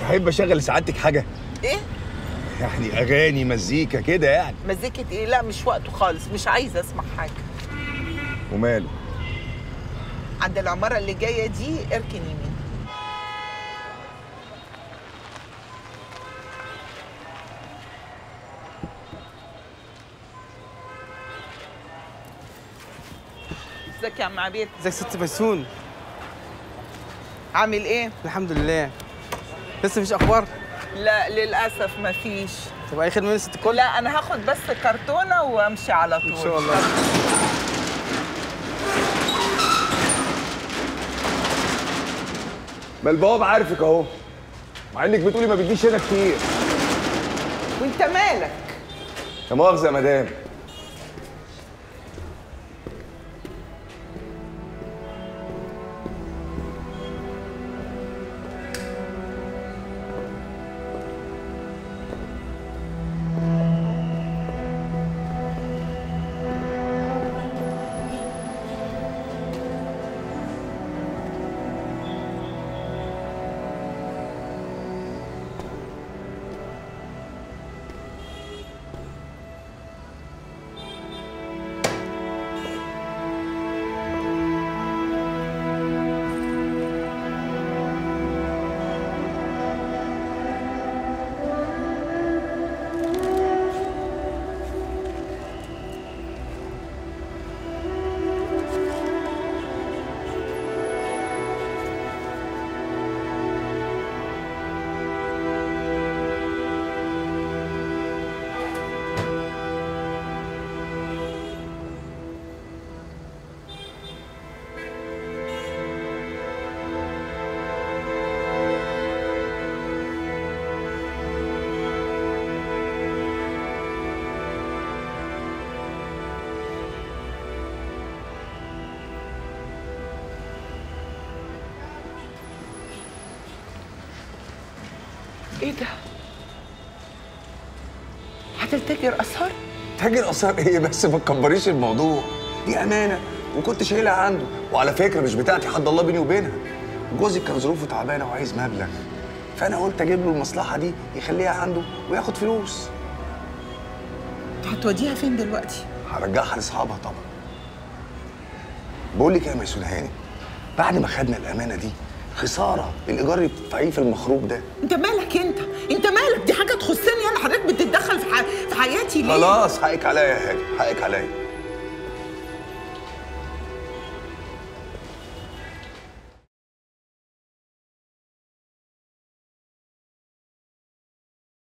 تحب اشغل لسعادتك حاجه ايه يعني اغاني مزيكا كده يعني مزيكة ايه لا مش وقته خالص مش عايزه اسمع حاجه وماله عند العماره اللي جايه دي اركن يمين ازيك يا عم عبيد ازيك ست بسون عامل ايه الحمد لله لسه مفيش اخبار لا للاسف مفيش طب اي خدمه من ست الكل لا انا هاخد بس كرتونه وامشي على طول ان شاء الله ما البواب عارفك اهو مع انك بتقولي ما بتجيش هنا كتير وانت مالك لا مؤاخذه يا مدام ايه ده هتتاجر اثار تاجر اثار ايه بس ما تكبريش الموضوع دي امانه وكنت شايلها عنده وعلى فكره مش بتاعتي حد الله بيني وبينها جوزي كان ظروفه تعبانه وعايز مبلغ فانا قلت اجيب له المصلحه دي يخليها عنده وياخد فلوس هتوديها فين دلوقتي هرجعها لاصحابها طبعا بقول لك إيه يا ميسون هاني بعد ما خدنا الامانه دي خساره الايجار اللي بتدفعيه في المخروب ده انت مالك انت انت مالك دي حاجه تخصني انا حضرتك بتتدخل في, ح... في حياتي ليه خلاص حقك عليا يا هاني حقك عليا